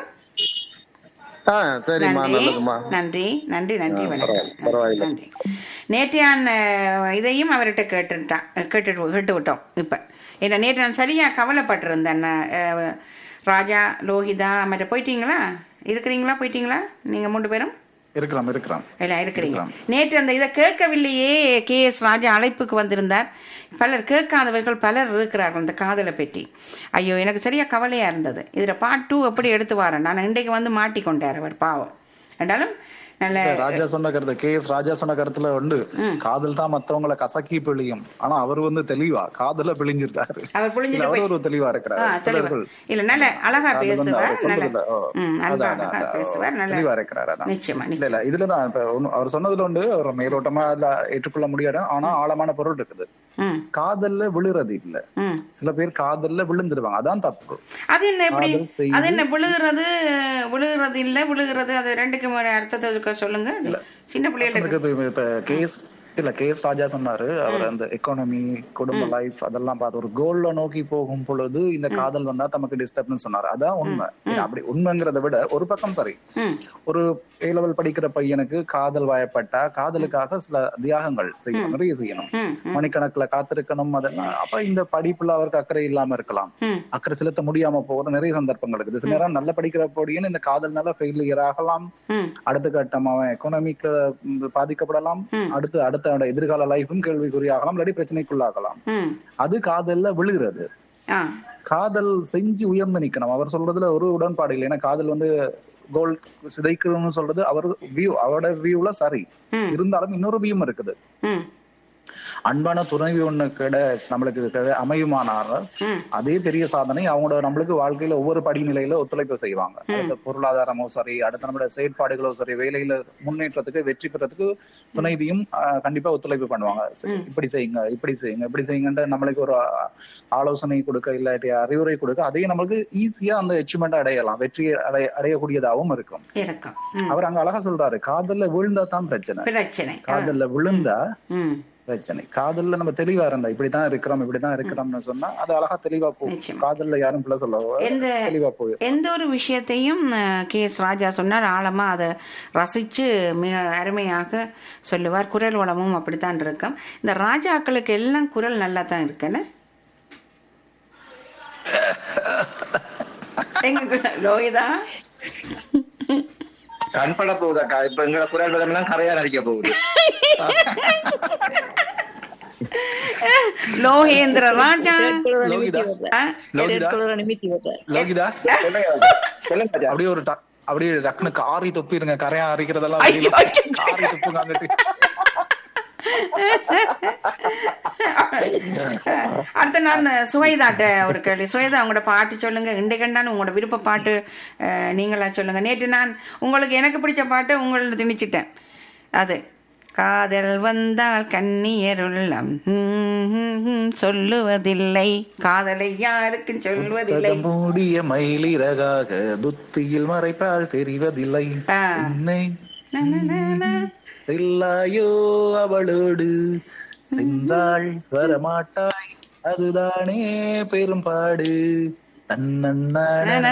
ஆ சரிம்மா நன்றி நல்லதும்மா நன்றி நன்றி நன்றி ஆ, வணக்கம் பரவாயில்ல, பரவாயில்ல. நன்றி நேற்றையான் அஹ், இதையும் அவர்கிட்ட கேட்டுட்டான் கேட்டு கேட்டு விட்டோம் இப்போ ஏன்னா நேற்று நான் சரியா கவலைப்பட்டிருந்தேன் நான், அஹ், ராஜா லோகிதா மற்ற போயிட்டீங்களா இருக்கிறீங்களா போயிட்டீங்களா நீங்க மூன்று பேரும் இருக்கிறோம் இருக்கிறோம் எல்லாம் இருக்கிறீங்க இருக்கலாம். நேற்று அந்த இதை கேட்கவில்லையே கே எஸ் ராஜா அழைப்புக்கு வந்திருந்தார் பலர் கேட்காதவர்கள் பலர் இருக்கிறார்கள் அந்த காதலை பெட்டி ஐயோ எனக்கு சரியா கவலையா இருந்தது இதுல பார்ட் டூ எப்படி எடுத்து வரேன் நான் இன்றைக்கு வந்து மாட்டிக்கொண்டார் அவர் பாவம் என்றாலும் நல்ல ராஜா சொன்ன கருத்து கே எஸ் ராஜா சொன்ன கருத்துல உண்டு காதல் தான் மத்தவங்கள கசக்கி பிழியும் ஆனா அவர் வந்து தெளிவா காதல பிழிஞ்சிருக்காரு அவர் புழிஞ்சிட்டு இல்ல, அவர் போய்- ஒரு தெளிவா ஆ, இருக்கிறார் தெளிவா. சிலர்கள் இல்ல நல்ல அழகா அது வந்து பேசுவார் அவர் நல்ல சொல்றதுல, ஓ, ம், அன்பா அதான், அழகா அதான், பேசுவார் நல்ல தெளிவா இருக்கிறார் அதான். நிச்சயமா இல்ல நிச்சயமா இல்ல இதுலதான் இப்ப ஒண்ணு- அவர் சொன்னதுல உண்டு அவர் மேலோட்டமா இல்ல ஏற்றுக்கொள்ள முடியாது ஆனா ஆழமான பொருள் இருக்குது ம் காதல்ல விழுறது இல்ல ம் சில பேர் காதல்ல விழுந்துருவாங்க அதான் தப்பு அது என்ன எப்படி காதல் செய்து- அது என்ன விழுகிறது விழுகிறது இல்ல விழுகிறது அது ரெண்டுக்கு மேல அர்த்தத்தை இருக்க சொல்லுங்க சின்ன பிள்ளைகளுக்கு எனக்கு இப்ப- இப்ப கேஸ் இல்ல கேஸ் ராஜா சொன்னாரு அவர் அந்த எக்கானமி குடும்ப லைஃப் அதெல்லாம் பார்த்து ஒரு கோல்ல நோக்கி போகும் பொழுது இந்த காதல் வந்தா தமக்கு டிஸ்டர்ப்னு சொன்னாரு அதான் உண்மை இல்ல, அப்படி உண்மைங்கிறத விட ஒரு பக்கம் சரி ம் ஒரு ஏ லெவல் படிக்கிற பையனுக்கு காதல் வயப்பட்டா காதலுக்காக சில தியாகங்கள் செய்யணும் நிறைய செய்யணும் ம் மணிக்கணக்குல காத்திருக்கணும் அதெல்லாம் அப்ப இந்த படிப்புல அவருக்கு அக்கறை இல்லாம இருக்கலாம் ம் அக்கறை செலுத்த முடியாம போகிற நிறைய சந்தர்ப்பங்கள் இருக்குது சில நேரம் நல்ல படிக்கிற பொடியன் இந்த காதல்னால ஃபெயிலியர் ஆகலாம் ம் அடுத்த கட்டம் அவன் எக்கனாமிக்கு பாதிக்கப்படலாம் ம். அடுத்து அடுத்த அவனோட எதிர்கால லைஃபும் கேள்விக்குறியாகலாம் இல்லாட்டி பிரச்சனைக்குள்ளாகலாம் ம் அது காதல்ல விழுகிறது ஆ காதல் செஞ்சு உயர்ந்து நிக்கணும் அவர் சொல்றதுல ஒரு உடன்பாடு இல்லை ஏன்னா காதல் வந்து கோல் சிதைக்கணும்னு சொல்றது அவர் வியூ அவரோட வியூல சரி ம். இருந்தாலும் இன்னொரு வியூம் இருக்குது ம் அன்பான துணைவி ஒண்ணு கிட நம்மளுக்கு கிட அமையுமானால் ம் அதே பெரிய சாதனை அவங்களோட நம்மளுக்கு வாழ்க்கையில ஒவ்வொரு படிநிலையில ஒத்துழைப்பு செய்வாங்க அடுத்த பொருளாதாரமோ சரி அடுத்த நம்மளோட செயற்பாடுகளோ சரி வேலையில முன்னேற்றத்துக்கு வெற்றி பெறத்துக்கு துணைவியும் ஆஹ், கண்டிப்பா ஒத்துழைப்பு பண்ணுவாங்க சரி, இப்படி செய்யுங்க இப்படி செய்யுங்க இப்படி செய்யுங்கன்ற நம்மளுக்கு ஒரு ஆ- ஆலோசனை கொடுக்க இல்லாட்டி அறிவுரை கொடுக்க அதையும் நம்மளுக்கு ஈஸியா அந்த அச்சீவ்மெண்ட் அடையலாம் வெற்றி அடைய அடையக்கூடியதாகவும் இருக்கும் இருக்கும் ம் அவர் அங்க அழகா சொல்றாரு காதல்ல விழுந்தா தான் பிரச்சனை பிரச்சனை காதல்ல விழுந்தா ம் பிரச்சனை காதல்ல நம்ம தெளிவா இருந்தா இப்படிதான் இருக்கிறோம் இப்படிதான் இருக்கிறோம்னு சொன்னா அது அழகா தெளிவா போகும் நிச்சயமா. காதல்ல யாரும் பிள்ளை சொல்ல எந்த தெளிவா போகும் எந்த ஒரு விஷயத்தையும் கே எஸ் ராஜா சொன்னார் ஆழமா அதை ரசிச்சு மிக அருமையாக சொல்லுவார் குரல் வளமும் அப்படித்தான் இருக்கும் இந்த ராஜாக்களுக்கு எல்லாம் குரல் நல்லா தான் இருக்குன்னு எங்க குரல் லோகிதா கண்பட போகுதாக்கா இப்ப எங்களை குரல் விதம்லாம் கரையா நடிக்க போகுது லோகேந்திர ராஜா ரெட்குளர லோகிதா. நிமித்தி வைப்பார். ஆ? லோகிதா ரெட்குளர நிமித்தி வைப்பார். லோகிதா சொல்லுங்க ராஜா. சொல்லுங்க ராஜா. அப்படியே ஒரு டக்- அப்படியே டக்குனு காரி தொப்பிருங்க கரையா அரிக்கிறதெல்லாம் ஐயோ, வெளியில. ஐயோ. காரி தொப்புங்க அங்கிட்டு அடுத்த நான் சுவைதாட்ட ஒரு கேள்வி சுவைதா உங்களோட பாட்டு சொல்லுங்க இன்றைக்கண்டான உங்களோட விருப்ப பாட்டு அஹ், நீங்களா சொல்லுங்க நேற்று நான் உங்களுக்கு எனக்கு பிடிச்ச பாட்டு உங்களோட திணிச்சிட்டேன் அது காதல் வந்தால் கண்ணியருள்ளம் ஹம், ஹம், ஹம், சொல்லுவதில்லை காதலை யாருக்கும் சொல்வதில்லை மூடிய மயிலிறகாக புத்தியில் மறைப்பால் தெரிவதில்லை ஆ. உன்னை நா, நா, நா, நா. செல்லாயோ அவளோடு சென்றாள் வரமாட்டாய் அதுதானே பெரும்பாடு தன்னண்ணான நா, நா.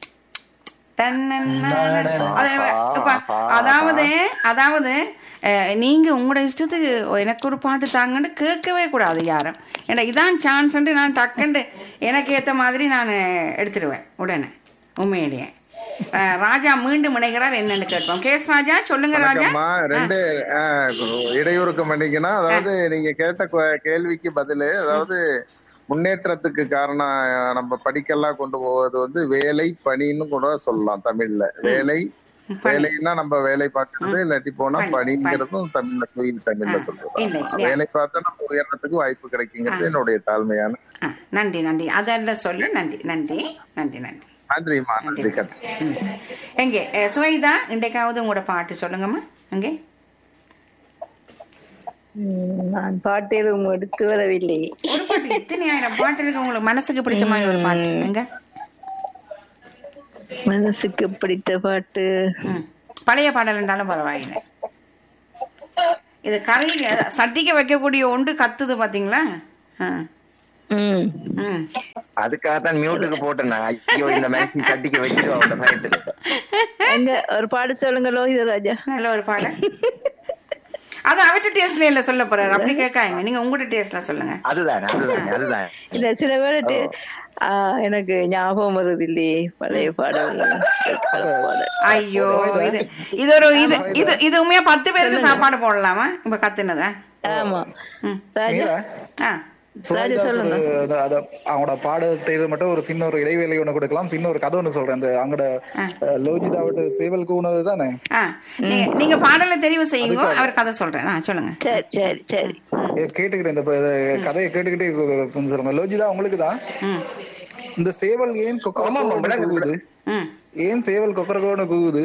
தன்னன்னான. அது- அப்பா, அதாவது அதாவது அஹ், நீங்க உங்களோட இஷ்டத்துக்கு எனக்கு ஒரு பாட்டு தாங்கன்னு கேட்கவே கூடாது யாரும் ஏன்னா இதான் சான்ஸ்ன்ட்டு நான் டக்குண்டு எனக்கு ஏத்த மாதிரி நான் எடுத்துடுவேன் உடனே உண்மையிலேயே அஹ், ராஜா மீண்டும் இணைகிறார் என்னன்னு கேட்போம் கேஸ் ராஜா சொல்லுங்க ராஜா வணக்கம்மா ரெண்டு ஆஹ், இடையூறுக்கு மன்னிக்கணும் அதாவது நீங்க கேட்ட கொ- கேள்விக்கு பதிலு அதாவது முன்னேற்றத்துக்கு காரணம் ஆஹ், நம்ம படிக்கெல்லாம் கொண்டு போவது வந்து வேலை பணின்னு கூட சொல்லலாம் தமிழ்ல வேலை வேலைன்னா நம்ம வேலை பார்க்கறது இல்லாட்டி போனா பணி, பணிங்கிறதும் தமிழ்ல தூய் தமிழ்ல சொல்றது இல்லை, ஆமா. இல்லை. வேலை பார்த்தா நம்ம உயர்றதுக்கு வாய்ப்பு கிடைக்குங்கிறது என்னுடைய தாழ்மையான அஹ், நன்றி நன்றி அதெல்லாம் சொல்லு நன்றி நன்றி நன்றி நன்றி நன்றிம்மா நன்றி கண்ணு ம். எங்கே அஹ், சுவைதா இன்றைக்காவது உங்களோட பாட்டு சொல்லுங்கம்மா எங்கே ம், நான் பாட்டு எதுவும் எடுத்து வரவில்லை ஒரு பாட்டு எத்தனை ஆயிரம் பாட்டு இருக்கு உங்களுக்கு மனசுக்கு பிடிச்ச மாதிரி ஒரு பாட்டு எங்க மனசுக்கு பிடித்த பாட்டு ம். பழைய பாடல் இருந்தாலும் பரவாயில்லை இது கறி சட்டிக்கு வைக்கக்கூடிய ஒன்று கத்துது பாத்தீங்களா ஆ. ம் ம். அதுக்காக தான் மியூட்டுக்கு போட்டேன் நான். ஐயோ இந்த மேக்ஸி சட்டிக்கு வச்சிருவோம் அந்த பயத்துல எங்க ஒரு பாட்டு சொல்லுங்க லோகித ராஜா நல்ல ஒரு பாடல் அது அவட்ட டேஸ்ட்ல இல்ல சொல்ல போறாரு அப்படி கேட்காங்க நீங்க உங்கள்ட்ட டேஸ்ட்ல சொல்லுங்க அதுதான் அதுதான் அதுதான் இல்ல சில பேர் எனக்கு ஞாபகம் வருது இல்லையே பழைய பாடல்கள் பாடல் ஐயோ இது இது ஒரு இது இது இது உண்மையா பத்து பேருக்கு சாப்பாடு போடலாமா இப்ப கத்துனதா ஆமா ம். ராஜா மீரா, ஆ சுரேதா ஒரு அது- அது அவங்களோட பாடத்தை மட்டும் ஒரு சின்ன ஒரு இடைவேளை ஒண்ணு கொடுக்கலாம் சின்ன ஒரு கதை ஒண்ணு சொல்றேன் இந்த அங்கட லோஜிதாவோட சேவல் கூனது தானே ஆ நீங்க நீங்க பாடலை தெரிவு செய்யுங்க அவர் கதை சொல்றேன் ஆ சொல்லுங்க சரி சரி சரி ஏ, கேட்டுக்கிட்டேன் இந்த ப- இது கதையை கேட்டுக்கிட்டே கு- கொஞ்சம் சொல்லுங்க லோஜிதா உங்களுக்கு தான் ம் இந்த சேவல் ஏன் ஆமா, கொக்கரக்கோன்னு விளக்கு, கூவுது ம் ஏன் சேவல் கொக்கரக்கோன்னு கூவுது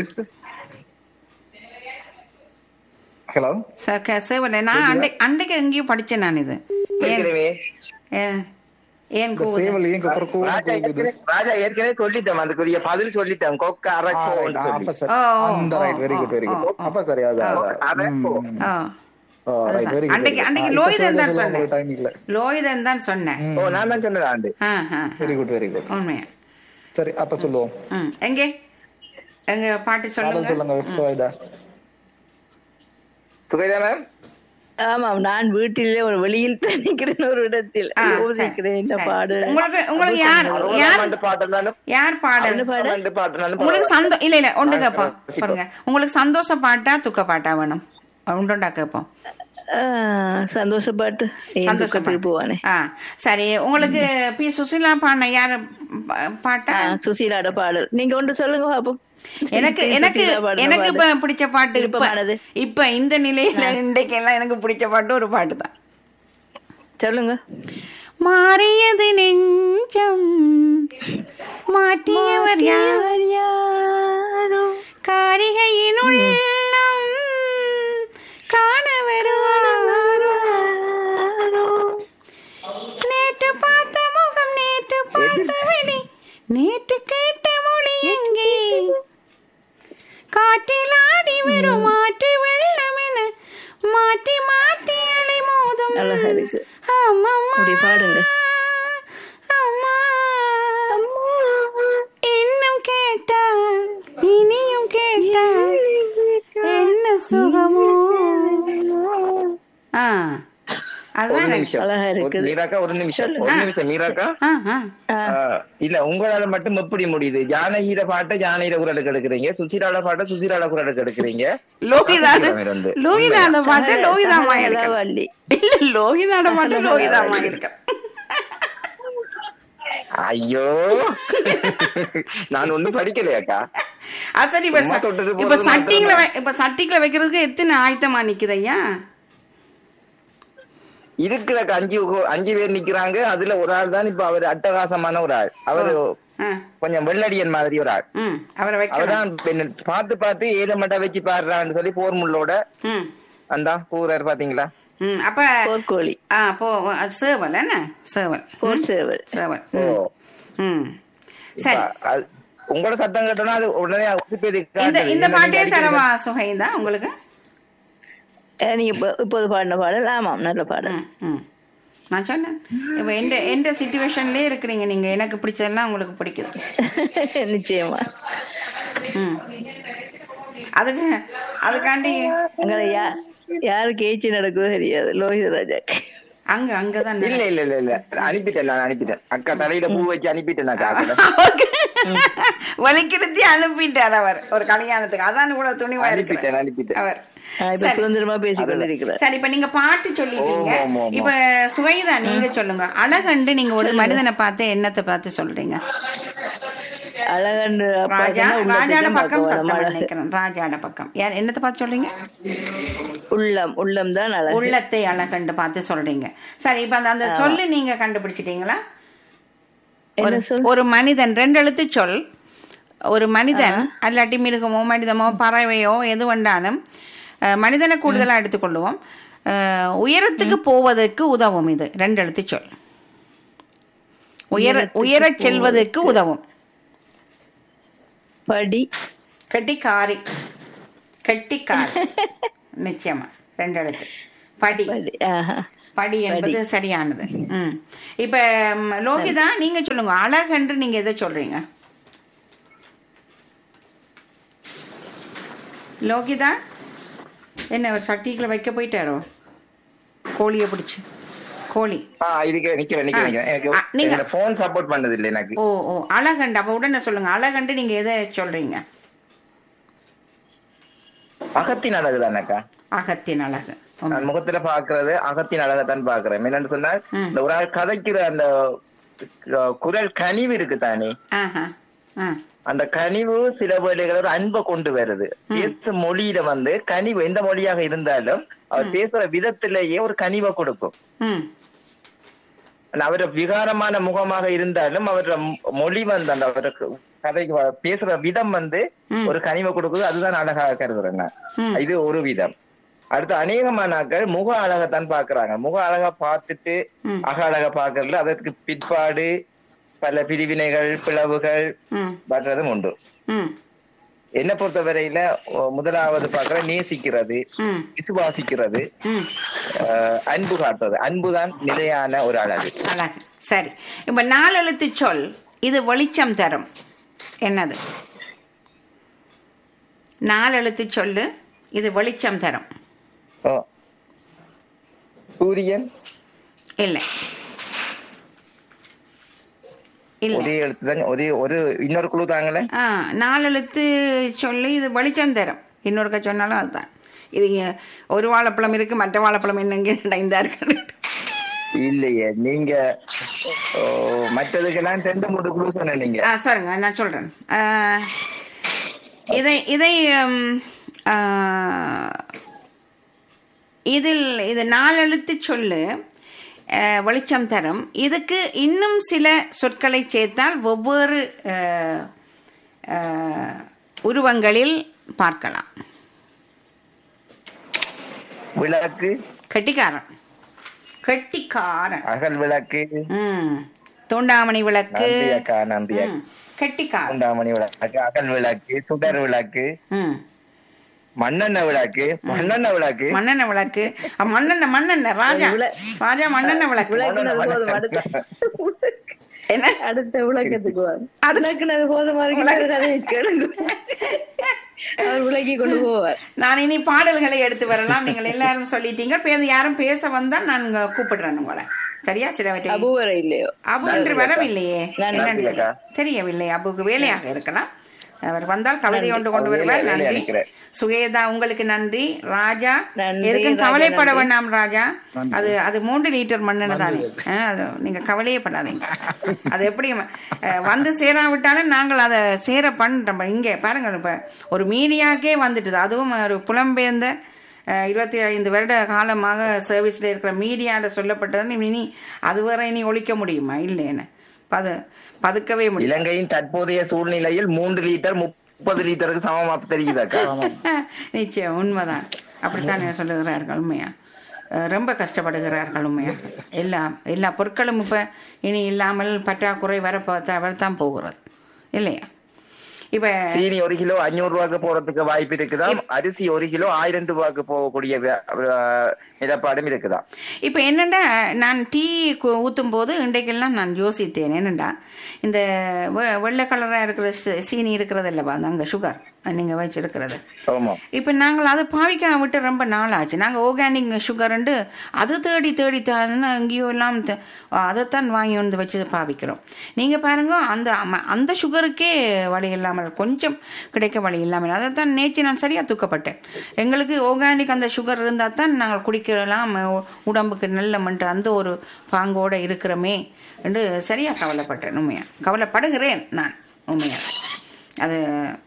ஹலோ ச- க- சேவலை நான் அண்டை அண்டைக்கு எங்கேயும் படிச்சேன் நான் இது ஏன் ஏற்கனவே ஏன் ஏன் இந்த கூவுது சேவல் ஏன் கொக்கரக்கோன்னு ராஜா கூவுது ஏற்கனவே ராஜா ஏற்கனவே சொல்லிட்டேன் அதுக்குரிய பதில் சொல்லிட்டேன் கொக்க ஆ, அரக்கோ right. ஆ, அப்ப சரி ஓ, ஓ, அந்த ஓ, right very good very good அப்ப சரி அது அரக்கோ ஓ ரைட் வெரி அன்னைக்கு அன்னைக்கு லோகிதன் தான் சொன்னேன் டைம் இல்ல லோகிதன் தான் சொன்னேன் ஓ நான் தான் சொன்னேன் ஆண்டு ஆ ஆ வெரி குட் வெரி குட் உண்மையா சரி அப்ப சொல்லுவோம் ம் எங்கே எங்க பாட்டு பாடல் சொல்லுங்க சொல்லுங்க சுவேதா சுகேதா மேம் ஆமாம் நான் வீட்டிலே ஒரு வெளியில் நிற்கிறேன் ஒரு இடத்தில் ஆ, சரி, யோசிக்கிறேன் இந்த சரி. பாடு உங்களுக்கு உங்களுக்கு யார் யார் ரெண்டு பாட்டுனாலும் யார் பாடல் ரெண்டு பாட்டுனாலும் உங்களுக்கு சந்தோ இல்ல இல்ல ஒன்று கேட்போம் பாருங்க உங்களுக்கு சந்தோஷ பாட்டா துக்க பாட்டா வேணும் உண்டுண்டா கேட்போம் ஆ, சந்தோஷ பாட்டு ஏன் சந்தோஷ துக்கத்துக்கு பாட்டு. போவானே ஆ சரி உங்களுக்கு பி சுசிலா பாடின யாரு பா- பாட்டா ஆ, சுசீலாட பாடல் நீங்க ஒன்று சொல்லுங்க பாப்போம் எனக்கு பி. எனக்கு சுசீலா பாடின எனக்கு இப்ப பாடல். பிடிச்ச பாட்டு இப்ப விருப்பமானது. இப்ப இந்த நிலையில இன்றைக்கு எல்லாம் எனக்கு பிடிச்ச பாட்டு ஒரு பாட்டு தான் சொல்லுங்க மாறியது நெஞ்சம் மாற்றியவர் யார் யாரோ காரிகையின் உள்ளம் காண வருவாரோ நேற்று பார்த்த முகம் நேற்று பார்த்த வெளி நேற்று கேட்ட மொழி எங்கே காட்டில் ஆடி வரும் மாற்று வெள்ளம் என மாட்டி மாட்டி அலை மோதும் அழகா இருக்கு ஆமாம்மா. அப்படி பாடுங்க அம்மா. இன்னும் கேட்டால் இனியும் கேட்டால் என்ன சுகமோ ஆ ஒரு அதுதான் எனக்கு- நிமிஷம் அழகா ஒரு- இருக்குது. மீராக்கா ஒரு நிமிஷம் ஒரு நிமிஷம் மீராக்கா ஆ ஆ ஆ, ஆ, இல்ல உங்களால மட்டும் எப்படி முடியுது ஜானகிர பாட்டை ஜானகிர குரலுக்கு எடுக்கிறீங்க சுசிரால பாட்டை சுசிரால குரலுக்கு எடுக்கிறீங்க லோகிதான சத்தியமா இருந்து. லோகிதான பாட்டு சகல- லோகிதாமா சகல இருக்கு வள்ளி. இல்ல லோகிதான பாட்டு லோகிதாமா இருக்கு ஐயோ நான் ஒண்ணும் படிக்கலையாக்கா அது சரி இப்ப சும்மா ச- தொட்டது இப்ப போறது சட்டிங்கள மாத்திரம் வை- இப்ப சட்டிக்குள்ள வைக்கிறதுக்கு எத்தனை ஆயத்தமா நிக்குது ஐயா இருக்கிற அஞ்சு கோ- அஞ்சு பேர் நிக்கிறாங்க அதுல ஒரு ஆள் தான் இப்ப அவர் அட்டகாசமான ஒரு ஆள் அவரு ஆ, கொஞ்சம் வெள்ளடியன் மாதிரி ஒரு ஆள் ம் அவரை வைக்கலாம் அவர்தான் பெண்ணு- பார்த்து பார்த்து ஏழை மட்டும் வச்சு பாடுறான்னு சொல்லி போர் முள்ளோட ம் அந்த பூரார் பாத்தீங்களா ம் அப்ப போர்க்கோழி ஆ போ அது சேவல் என்ன சேவல் போர் சேவல் சேவல் ஓ ம். ம் சரி இப்ப அது- உங்களோட சத்தம் கேட்டோம்னா அது உடனே உசுப்பேதி இந்த காட்டுது. இந்த இல்ல பாட்டே நீங்க அடிக்கிற தரவா சுகைதா உங்களுக்கு ஏ, நீங்க இப்ப- இப்போது பாடின பாடல் ஆமாம் நல்ல பாடல் ம், ம். நான் சொன்னேன் இப்போ எந்த எந்த சுச்சுவேஷன்லயே இருக்கிறீங்க நீங்க எனக்கு பிடிச்சதெல்லாம் உங்களுக்கு பிடிக்குது நிச்சயமா ம் அதுக்கு அதுக்காண்டி எங்களை யார் யாருக்கு ஏச்சி நடக்குதோ தெரியாது லோகித ராஜாக்கு அங்க அங்கதான் இல்ல இல்ல இல்ல இல்ல அனுப்பிட்டேன் நான் அனுப்பிட்டேன் அக்கா தலையில பூ வச்சு அனுப்பிட்டேன் நான் காக்கல வலிக்கிடுத்தி அனுப்பிட்டார் அவர் ஒரு கல்யாணத்துக்கு அதான் இவ்வளவு துணிவா அனுப்பிட்டேன் இருக்கிறார் அனுப்பிட்டேன் அவர் ஆ, இப்ப சரி. சுதந்திரமா பேசிக் கொண்டிருக்கிறார் சரி இப்ப நீங்க பாட்டு சொல்லிட்டீங்க ஓ, ஆமா, ஆமா. இப்ப சுவைதா நீங்க சொல்லுங்க அழகண்டு நீங்க ஒரு மனிதனை பார்த்து என்னத்தை பார்த்து சொல்றீங்க அழகண்டு அப்பா ராஜா சொன்னா உள்ளத்தை ராஜாட தான் பக்கம் பார்க்க சத்தம் வேணும். அழகு. நினைக்கிறேன் ராஜாட பக்கம் யார் என்னத்தை பார்த்து சொல்றீங்க உள்ளம் உள்ளம் தான் அழகு உள்ளத்தை அழகண்டு பார்த்து சொல்றீங்க சரி இப்ப அந்த அந்த சொல்லு நீங்க கண்டுபிடிச்சிட்டீங்களா என்ன ஒரு சொல் ஒரு மனிதன் ரெண்டு எழுத்து சொல் ஒரு மனிதன் அல்லாட்டி மிருகமோ மனிதமோ பறவையோ எது வேண்டாலும் அஹ், மனிதனை கூடுதலா எடுத்துக்கொள்வோம் அஹ், உயரத்துக்கு போவதற்கு உதவும் இது ரெண்டு எழுத்து சொல் உயர உயரச் செல்வதற்கு உதவும் படி கெட்டிக்காரி கெட்டிக்காரி நிச்சயமா ரெண்டு எழுத்து படி படி ஆஹா. படி என்பது சரியானது ம் இப்ப ம், லோகிதா நீங்க சொல்லுங்க அழகன்று நீங்க எதை சொல்றீங்க லோகிதா என்ன ஒரு சட்டிக்குள்ள வைக்க போயிட்டாரோ கோழியை பிடிச்சு கோழி ஆஹ் இதுக்கு நிக்கிறேன் நிக்கிறேன் நிக்கிறேன். ஆ, நீங்க- எனக்கு போன் சப்போர்ட் பண்ணது இல்லை எனக்கு ஓ ஓ அழகண்டு அப்ப உடனே சொல்லுங்க அழகண்டு நீங்க எதை சொல்றீங்க அகத்தின் அழகு தானக்கா அகத்தின் அழகு உம். நான் முகத்துல பாக்குறது அகத்தின் அழகத்தான் பாக்குறேன் என்னன்னு சொன்னா ம். இந்த ஒரு ஆள் கதைக்கிற அந்த அஹ், குரல் கனிவு இருக்கு தானே ஆஹா ஆ அந்த கனிவு சில வேளைகள் ஒரு அன்பை கொண்டு வருது பேசும் மொழியில வந்து கனிவு எந்த மொழியாக இருந்தாலும் அவர் பேசுற விதத்திலேயே ஒரு கனிவை கொடுக்கும் ம் அவர் விகாரமான முகமாக இருந்தாலும் அவரோட மொ- மொழி வந்து அந்த அவருக்கு கதை வ- பேசுற விதம் வந்து ம். ஒரு கனிவை கொடுக்குது அதுதான் அழகாக கருதுறேன் நான். ம். இது ஒரு விதம் அடுத்து அநேகமானாக்கள் முக அழகத்தான் பாக்குறாங்க முக அழகா பார்த்துட்டு ம். அக அழகா பாக்குறதுல அதற்கு பிற்பாடு பல பிரிவினைகள் பிளவுகள் ம் வர்றதும் உண்டு ம் என்ன பொறுத்தவரையில ஒ- முதலாவது பாக்குற நேசிக்கிறது ம் விசுவாசிக்கிறது ம் அஹ், அன்பு காட்டுறது அன்புதான் நிலையான ஒரு அழகு அழகு சரி இப்ப நாலெழுத்து சொல் இது வெளிச்சம் தரும் என்னது நாலெழுத்து சொல்லு இது வெளிச்சம் தரும் ஓ. சூரியன் இல்லை இல்லை ஒரே எழுத்து தான் ஒரே ஒரு இன்னொரு குழு தாங்களே ஆ நாலெழுத்து சொல்லி இது வெளிச்சம் தரும் இன்னொருக்க சொன்னாலும் அதுதான் இது இங்க ஒரு வாழைப்பழம் இருக்கு மற்ற வாழைப்பழம் என்னங்க இந்த இருக்கு இல்லையே நீங்க ஓ, மற்றதுக்கெல்லாம் ரெண்டு மூணு குழு சொன்ன நீங்க ஆ சொல்லுங்க நான் சொல்றேன் ஆ, இதை இதை ம், ஆ, இதில் இது நாலெழுத்து சொல்லு ஆ, வெளிச்சம் தரும் இதுக்கு இன்னும் சில சொற்களை சேர்த்தால் ஒவ்வொரு ஆ, ஆ, உருவங்களில் பார்க்கலாம் விளக்கு கெட்டிக்காரன் கெட்டிக்காரன் அகல் விளக்கு ம் தூண்டாமணி விளக்கு நன்றி அக்கா நன்றி அக்கா. ம், கெட்டிக்காரன் குண்டாமணி விளக்கு அகல் விளக்கு சுடர் விளக்கு ம் மண்ணெண்ணெய் விளக்கு மண்ணெண்ணெய் விளக்கு மண்ணெண்ணெய் விளக்கு அ, மண்ணெண்ணெய் மண்ணெண்ணெய் ராஜா ராஜா மண்ணெண்ணெய் விளக்கு விளக்குனது போதும் அடுத்த என்ன அடுத்த விளக்கத்துக்கு வாங்க விளக்குனது போதுமா இருக்கு ஒரு கதையை கேளுங்க அவர் விளக்கி கொண்டு போவார் நான் இனி பாடல்களை எடுத்து வரலாம் நீங்கள் எல்லாரும் சொல்லிட்டீங்க பேச யாரும் பேச வந்தால் நான் இங்க கூப்பிடுறேன் உங்களை சரியா சிலவற்றை அபு வர இல்லையோ அபு என்று வரவில்லையே நன்றி என்னன்னு அக்கா. தெரியவில்லை அபுக்கு வேலையாக இருக்கலாம் அவர் வந்தால் கவிதை கொண்டு கொண்டு அவர் வருவார் வேலை- வேலையா நன்றி இருக்கிறார். சுகேதா உங்களுக்கு நன்றி ராஜா நன்றி, எதுக்கும் ராஜா, கவலைப்பட நன்றி. வேண்டாம் ராஜா அது அது மூன்று லிட்டர் மண்ணெண்ணெய் தானே ஆ, அது நீங்க கவலையே படாதீங்க அது எப்படி அஹ், வந்து சேராவிட்டாலும் நாங்கள் அதை சேர பண்றோம் இங்கே பாருங்க இப்ப ஒரு மீடியாக்கே வந்துட்டுது அதுவும் ஒரு புலம்பெயர்ந்த அஹ், இருபத்தி ஐந்து வருட காலமாக சர்வீஸ்ல இருக்கிற மீடியால சொல்லப்பட்டது இனி அது வரை இனி ஒழிக்க முடியுமா இல்லைன்னு பது பதுக்கவே முடியும் இலங்கையின் தற்போதைய சூழ்நிலையில் மூன்று லிட்டர் முப்பது லிட்டருக்கு சமமா தெரியுதாக்கா நிச்சயம் உண்மைதான் அப்படித்தான் சொல்லுகிறார்கள் உண்மையா அஹ் ரொம்ப கஷ்டப்படுகிறார்கள் உண்மையா எல்லா எல்லா பொருட்களும் இப்போ இனி இல்லாமல் பற்றாக்குறை வர வரத்தான் போகிறது இல்லையா இப்போ சீனி ஒரு கிலோ அஞ்சூறு ரூபாய்க்கு போறதுக்கு வாய்ப்பு இருக்குதா அரிசி ஒரு கிலோ ஆயிரம் ரூபாய்க்கு போகக்கூடிய வே- அஹ் நிலப்பாடும் இருக்குதா இப்போ என்னண்டா நான் டீ கு- ஊத்தும் போது இன்றைக்கெல்லாம் நான் யோசித்தேன் என்னண்டா இந்த வெ- வெள்ளை கலராக இருக்கிற சீ- சீனி இருக்கிறது இல்லைப்பா அந்த அங்கே சுகர் நீங்கள் வச்சிருக்கிறது ஆமா இப்போ நாங்கள் அதை பாவிக்காம விட்டு ரொம்ப நாள் ஆச்சு நாங்கள் ஆர்கானிக் சுகருண்டு அது தேடி தேடி தானே எங்கேயோ எல்லாம் த- அதைத்தான் வாங்கி வந்து வச்சு பாவிக்கிறோம் நீங்கள் பாருங்க அந்த அம- அந்த சுகருக்கே வழி இல்லாமல் கொஞ்சம் கிடைக்க வழி இல்லாமல் அதைத்தான் நேற்று நான் சரியாக தூக்கப்பட்டேன் எங்களுக்கு ஆர்கானிக் அந்த சுகர் இருந்தால் தான் நாங்கள் குடிக்கலாம் உ- உடம்புக்கு நல்ல மன்று அந்த ஒரு பாங்கோடு இருக்கிறோமே என்று சரியாக கவலைப்பட்டேன் உண்மையாக கவலைப்படுகிறேன் நான் உண்மையாக அது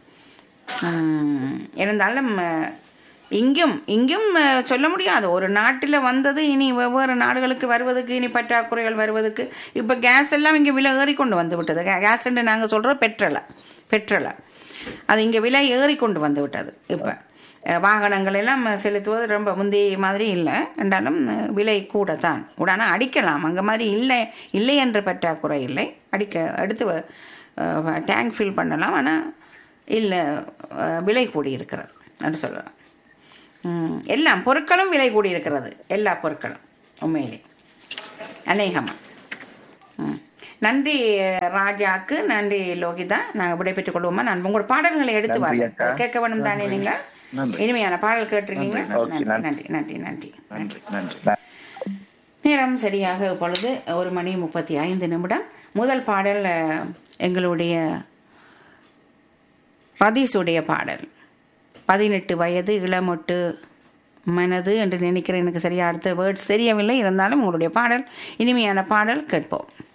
உம், இருந்தாலும் அஹ், இங்கும் இங்கும் அஹ், சொல்ல முடியாது ஒரு நாட்டில் வந்தது இனி வெவ்வேறு நாடுகளுக்கு வருவதற்கு இனி பற்றாக்குறைகள் வருவதற்கு இப்போ கேஸ் எல்லாம் இங்கே விலை ஏறிக்கொண்டு வந்து விட்டது கே- கேஸ்ன்னு நாங்கள் சொல்கிறோம் பெட்ரோலை பெட்ரோலை அது இங்கே விலை ஏறிக்கொண்டு வந்து விட்டது இப்போ அஹ், வாகனங்கள் எல்லாம் செலுத்துவது ரொம்ப முந்தைய மாதிரி இல்லை என்றாலும் அஹ், விலை கூட தான் உடனே அடிக்கலாம் அங்கே மாதிரி இல்லை இல்லை என்ற பற்றாக்குறை இல்லை அடிக்க எடுத்து டேங்க் ஃபில் பண்ணலாம் ஆனால் இல்லை அஹ், விலை கூடி இருக்கிறது என்று சொல்லலாம் ம், எல்லாம் பொருட்களும் விலை கூடி இருக்கிறது எல்லா பொருட்களும் உண்மையிலே அநேகமாக ம். நன்றி ராஜாக்கு நன்றி லோகிதா நாங்கள் விடைபெற்றுக் கொள்வோமா நான் உங்களோட பாடல்களை எடுத்து நன்றி வரேன் அக்கா. கேட்க வேணும் தானே நீங்க நன்றி. இனிமையான பாடல் கேட்டிருக்கீங்களா ஓகே, நன்றி நன்றி. நன்றி நன்றி நன்றி நன்றி நன்றி நேரம் சரியாக இப்பொழுது ஒரு மணி முப்பத்தி ஐந்து நிமிடம் முதல் பாடல் அஹ், எங்களுடைய ரதீஷுடைய பாடல் பதினெட்டு வயது இளமொட்டு மனது என்று நினைக்கிறேன் எனக்கு சரியா அடுத்த வேர்ட்ஸ் தெரியவில்லை இருந்தாலும் உங்களுடைய பாடல் இனிமையான பாடல் கேட்போம்